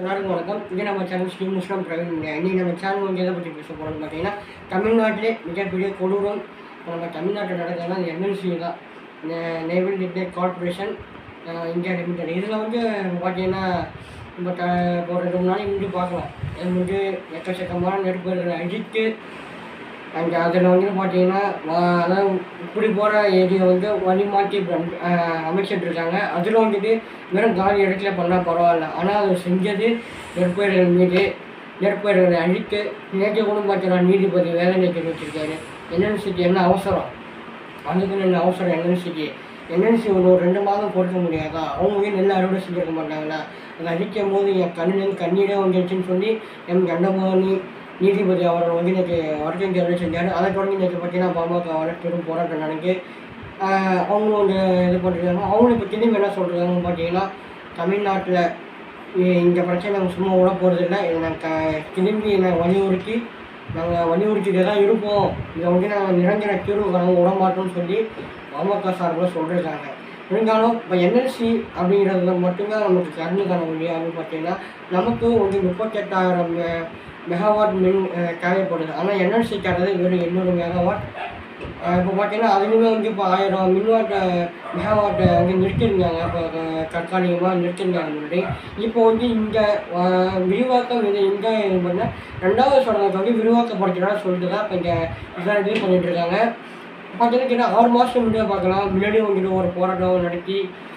எல்லாருக்கும் வணக்கம் இது நம்ம சேனல் ஸ்ரீ முஸ்லாம் பிரவீன் மீடியா இன்னைக்கு நம்ம சேனல் வந்து எதை பற்றி பேச போகிறோம்னு பார்த்தீங்கன்னா தமிழ்நாட்டிலே மிகப்பெரிய கொடூரம் இப்போ நம்ம தமிழ்நாட்டில் நடக்கிறதுனா என்எல்சி தான் நேவல் லிமிடெட் கார்பரேஷன் இந்தியா லிமிடெட் இதில் வந்து பார்த்தீங்கன்னா இப்போ த இப்போ ரெண்டு மூணு நாளைக்கு முன்னாடி பார்க்கலாம் இது வந்து எக்கச்சக்கமான நெருப்புகளை அழித்து அண்ட் அதில் வந்து பார்த்தீங்கன்னா வா- அதாவது இப்படி போகிற ஏரியா வந்து வழி மாற்றி இப்ப அமை- ஆஹ் அமைச்சிட்டு இருக்காங்க அதில் வந்துட்டு வெறும் காலி இடத்துல பண்ணால் பரவாயில்ல ஆனால் அது செஞ்சது நெற்பயிர்கள் மீது நெற்பயிர்களை அழித்து நேற்று கூட பார்த்தீங்கன்னா நீதிபதி வேதனை தெரிவிச்சிருக்காரு என்என்சிக்கு என்ன அவசரம் அதுக்குன்னு என்ன அவசரம் என்என்சிக்கு என்என்சி ஒரு ஒரு ரெண்டு மாதம் பொறுக்க முடியாதா அவங்க போய் நெல் அறுவடை செஞ்சிருக்க மாட்டாங்களா அதை அழிக்கும் போது என் கண்ணிலேருந்து கண்ணீரே வந்துருச்சுன்னு சொல்லி எம் கண்டபவனி நீதிபதி அவர்கள் வந்து இன்னைக்கு வழக்கம் தேர்வு செஞ்சார் அதை தொடங்கி இன்னைக்கு பார்த்தீங்கன்னா பாமக பெரும் போராட்டம் நடந்து ஆஹ் அவங்களும் வந்து இது பண்ணிருக்காங்க அவங்களும் இப்போ திரும்பி என்ன சொல்கிறாங்கன்னு பார்த்தீங்கன்னா தமிழ்நாட்டில் இந்த பிரச்சனை நாங்கள் சும்மா விட போகிறதில்ல இதை நாங்கள் திரும்பி நான் வலியுறுத்தி நாங்கள் வலியுறுத்திட்டு தான் இருப்போம் இதை வந்து நாங்கள் நிரந்தர தீர்வு காண விட மாட்டோம்னு சொல்லி பாமக சார்பில் சொல்லியிருக்காங்க இருந்தாலும் இப்போ என்எல்சி அப்படிங்கிறதுல மட்டும்தான் நமக்கு கரண்ட் காண முடியும் அப்படின்னு பார்த்தீங்கன்னா நமக்கு வந்து முப்பத்தெட்டாயிரம் மெ- மெகாவாட் மின் அஹ், தேவைப்படுது ஆனால் என்எல்சி தரது வெறும் எண்ணூறு மெகாவாட் இப்போ பார்த்தீங்கன்னா அதுலேயுமே வந்து இப்போ ஆயிரம் மின்வாட்டை மெகாவாட்டை வந்து நிறுத்திருந்தாங்க இப்போ அஹ், தற்காலிகமாக நிறுத்திருந்தாங்க முன்னாடி இப்போ வந்து இந்த அஹ், விரிவாக்கம் இது இந்த இது பண்ண ரெண்டாவது சடங்கை வந்து விரிவாக்கப்படுத்துறதா சொல்லிட்டு தான் இப்போ இந்த இதெல்லாம் இது பண்ணிட்டு இருக்காங்க பார்த்தீங்கன்னா கிட்ட ஆறு மாதம் முன்னாடியே பார்க்கலாம் முன்னாடி வந்துட்டு ஒரு போராட்டம் நடத்தி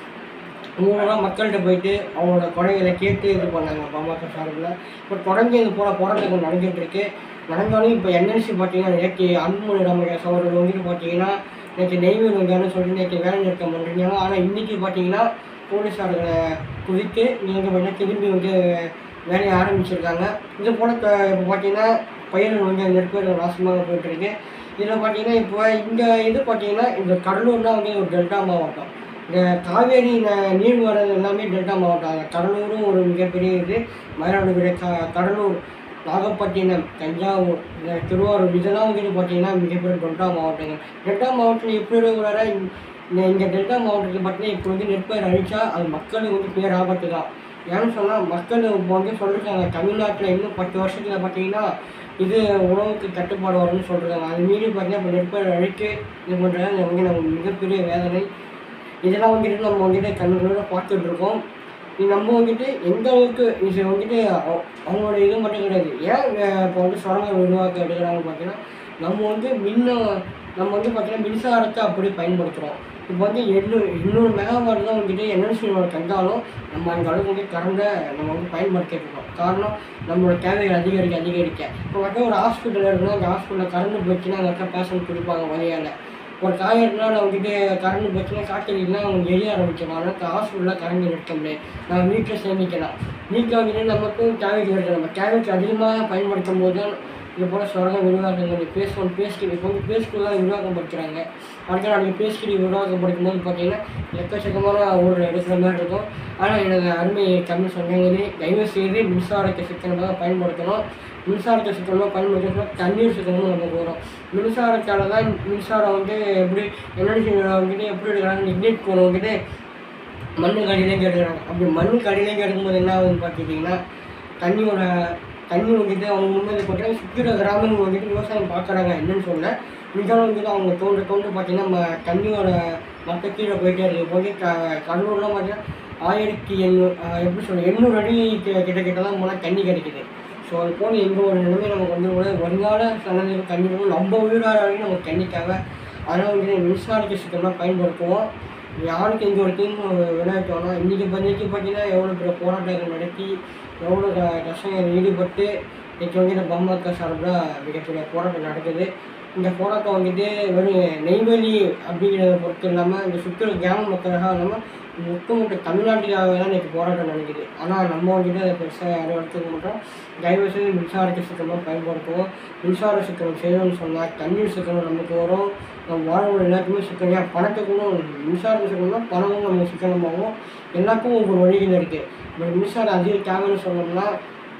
ஊரெல்லாம் மக்கள்கிட்ட போயிட்டு அவங்களோட குறைகளை கேட்டு இது பண்ணாங்க பாமக சார்பில் இப்போ தொடர்ந்து இது போல போராட்டங்கள் நடந்துட்டு இருக்கு நடந்தாலும் இப்போ என்எல்சி பார்த்தீங்கன்னா நேற்று அன்புமணி ராமதாஸ் அவர்கள் வந்துட்டு பார்த்தீங்கன்னா நேற்று நெய்வேலி வந்தாலும் சொல்லி நேற்று வேலை நிறுத்தம் பண்ணுறீங்க ஆனால் இன்றைக்கி பார்த்தீங்கன்னா போலீஸார்களை குவித்து நீங்கள் பார்த்தீங்கன்னா திரும்பி வந்து வேலையை ஆரம்பிச்சிருக்காங்க இது போல் இப்போ பார்த்தீங்கன்னா பயிர்கள் வந்து நெற்பயிர்கள் நாசமாக போயிட்டு இருக்கு இதில் பார்த்தீங்கன்னா இப்போ இந்த இது பார்த்தீங்கன்னா இந்த கடலூர்னா வந்து ஒரு டெல்டா மாவட்டம் இந்த காவேரி ந- நீர் வர்றது எல்லாமே டெல்டா மாவட்டம் அதில் கடலூரும் ஒரு மிகப்பெரிய இது மயிலாடுதுறை க கடலூர் நாகப்பட்டினம் தஞ்சாவூர் இந்த திருவாரூர் இதெல்லாம் வந்துட்டு பார்த்தீங்கன்னா மிகப்பெரிய டெல்டா மாவட்டங்கள் டெல்டா மாவட்டத்தில் எப்படி இருக்கிற இந்த இந்த டெல்டா மாவட்டத்தில் பார்த்தீங்கன்னா இப்போ வந்து நெற்பயிர் அழிச்சா அது மக்களுக்கு வந்து பேர் ஆபத்து தான் ஏன்னு சொன்னால் மக்கள் இப்போ வந்து சொல்லியிருக்காங்க தமிழ்நாட்டில் இன்னும் பத்து வருஷத்தில் பார்த்தீங்கன்னா இது உணவுக்கு தட்டுப்பாடு வரும்னு சொல்கிறாங்க அது மீறி பார்த்தீங்கன்னா இப்போ நெற்பயிர் அழித்து இது பண்ணுறது அது வந்து நமக்கு மிகப்பெரிய வேதனை இதெல்லாம் வந்துட்டு நம்ம வந்துட்டு கண்ணுகளோட பார்த்துட்டு இருக்கோம் இது நம்ம வந்துட்டு எந்த அளவுக்கு இது வந்துட்டு அவ- அவங்களோட இது மட்டும் கிடையாது ஏன் வே- இப்போ வந்து சுரங்க உருவாக்க எடுக்கிறாங்கன்னு பார்த்தீங்கன்னா நம்ம வந்து மின்ன நம்ம வந்து பார்த்தீங்கன்னா மின்சாரத்தை அப்படி பயன்படுத்துகிறோம் இப்போ வந்து எண்ணூறு எண்ணூறு மெகாவாட் தான் வந்துட்டு என்எல்சியோட தந்தாலும் நம்ம அந்த அளவுக்கு வந்து கரண்டை நம்ம வந்து பயன்படுத்திட்டு இருக்கோம் காரணம் நம்மளோட தேவைகள் அதிகரிக்க அதிகரிக்க இப்போ வந்து ஒரு ஹாஸ்பிட்டல் இருக்குன்னா அந்த ஹாஸ்பிட்டலில் கரண்ட் போச்சுன்னா அங்கே இருக்க பேஷண்ட் கொடுப்பாங்க வழியால் ஒரு காயத்தினால வந்துட்டு கரண்ட் போச்சுன்னா காய்ச்சலிங்கன்னா அவங்க எரிய ஆரம்பிச்சிடலாம் ஆனால் ஹாஸ்பிட்டலில் கரண்ட் நிறுத்த முடியாது நம்ம வீட்டில் சேமிக்கலாம் வீட்டில் வந்துட்டு நமக்கும் தேவைக்கு இருக்கு நம்ம தேவைக்கு அதிகமாக பயன்படுத்தும் போது தான் இது போல் சுரங்க விரிவாக்கங்கள் பேஸ் ஒன் பேஸ்கிரி இப்போ வந்து பேஸ்கிரிலாம் விரிவாக்கப்படுத்துகிறாங்க அடுத்த நாளைக்கு பேஸ்கிரி விரிவாக்கப்படுத்தும் போது பார்த்தீங்கன்னா எக்கச்சக்கமான ஊரில் எடுக்கிற மாதிரி இருக்கும் ஆனால் எனது அருமை தமிழ் சொந்தங்களே தயவு செய்து மின்சாரத்தை சிக்கனமாக பயன்படுத்தணும் மின்சாரத்தை சிக்கனமாக பயன்படுத்தணும் தண்ணீர் சிக்கனமும் நமக்கு வரும் மின்சாரத்தால் தான் மின்சாரம் வந்து எப்படி எனர்ஜி வந்துட்டு எப்படி எடுக்கிறாங்க இக்னிட் கோன் வந்துட்டு மண்ணுக்கு அடியிலேருந்து எடுக்கிறாங்க அப்படி மண்ணுக்கு அடியிலேருந்து எடுக்கும்போது என்ன ஆகுதுன்னு பார்த்துக்கிட்டிங்கன்னா தண்ணியோட தண்ணி வந்துட்டு அவங்க முன்னாடி பார்த்தீங்கன்னா சுற்றுற கிராமங்கள் வந்துட்டு விவசாயம் பார்க்குறாங்க என்னன்னு சொல்ல இருந்தாலும் வந்துட்டு அவங்க தோண்டு தோண்டு பார்த்தீங்கன்னா ம- தண்ணியோட மற்ற கீழே போயிட்டே இருக்கு போய் க கடலூர்லாம் பார்த்தீங்கன்னா ஆயிரத்தி எண்ணூறு எப்படி சொல்ல எண்ணூறு அடி கி- கிட்ட கிட்ட தான் போனால் தண்ணி கிடைக்குது ஸோ அது போல் எந்த ஒரு நிலைமை நமக்கு வந்து கூட வருங்கால சந்ததிக்கு தண்ணி வேணும். நம்ம உயிராக வரைக்கும் நமக்கு தண்ணி தேவை அதனால் வந்து மின்சாரத்தை சுத்தமாக பயன்படுத்துவோம் யாருக்கு எந்த ஒரு தீங்கு விளையாட்டோம்னா இன்றைக்கி பண்ணிக்கு பார்த்தீங்கன்னா எவ்வளோ பெரிய போராட்டங்கள் நடத்தி எவ்வளோ க- கஷ்டங்கள் ஈடுபட்டு இன்னைக்கு வந்து இந்த பாமக சார்பில் மிகப்பெரிய போராட்டம் நடக்குது இந்த போராட்டம் வந்துட்டு வெறும் நெய்வேலி அப்படிங்கிறத பொறுத்து இல்லாமல் இந்த சுற்றுலா கிராம மக்களாக இல்லாமல் ஒட்டுமொத்த தமிழ்நாட்டுக்காக தான் இன்னைக்கு போராட்டம் நடக்குது ஆனால் நம்ம வந்துட்டு அதை பெருசாக யாரும் எடுத்துக்க மாட்டோம் தயவு செய்து மின்சாரத்தை சுத்தமாக பயன்படுத்துவோம் மின்சார சிக்கனம் செய்யணும்னு சொன்னால் தண்ணீர் சிக்கனம் நமக்கு வரும் நம்ம வாழ்வு எல்லாத்துக்குமே சிக்கனம் ஏன் பணத்துக்கும் மின்சாரம் சிக்கனம்னா பணமும் நமக்கு சிக்கனமாகும் எல்லாத்துக்கும் ஒவ்வொரு வழிகள் இருக்குது இப்போ மின்சாரம் அதிக தேவைன்னு சொன்னோம்னா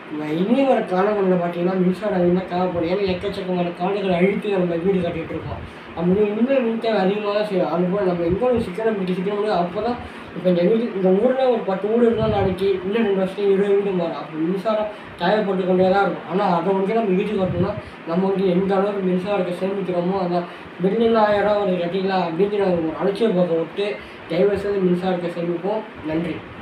இனியும் வர காலங்களில் பார்த்தீங்கன்னா மின்சாரம் அதிகமாக தேவைப்படும் ஏன்னா எக்கச்சக்கமான காடுகளை அழித்து நம்ம வீடு கட்டிகிட்டு இருக்கோம் அப்படி இன்னும் மின் தேவை அதிகமாக தான் செய்யும் அதுபோல் நம்ம எங்கே ஒரு சிக்கனம் பிடிச்சி சிக்கனம் முடியும் அப்போ தான் இப்போ இந்த வீடு இந்த ஊரில் ஒரு பத்து வீடு இருந்தால் நாளைக்கு இன்னும் ரெண்டு வருஷம் இருபது வீடு மாறும் அப்போ மின்சாரம் தேவைப்பட்டு கொண்டே தான் இருக்கும் ஆனால் அதை வந்து நம்ம வீடு கட்டணும்னா நம்ம வந்து எந்த அளவுக்கு மின்சாரத்தை சேமிக்கிறோமோ அதான் பில்லில் ஆயிரம் ஒரு கட்டிக்கலாம் அப்படிங்கிற ஒரு அலட்சிய போக்கை விட்டு தயவு செய்து மின்சாரத்தை சேமிப்போம் நன்றி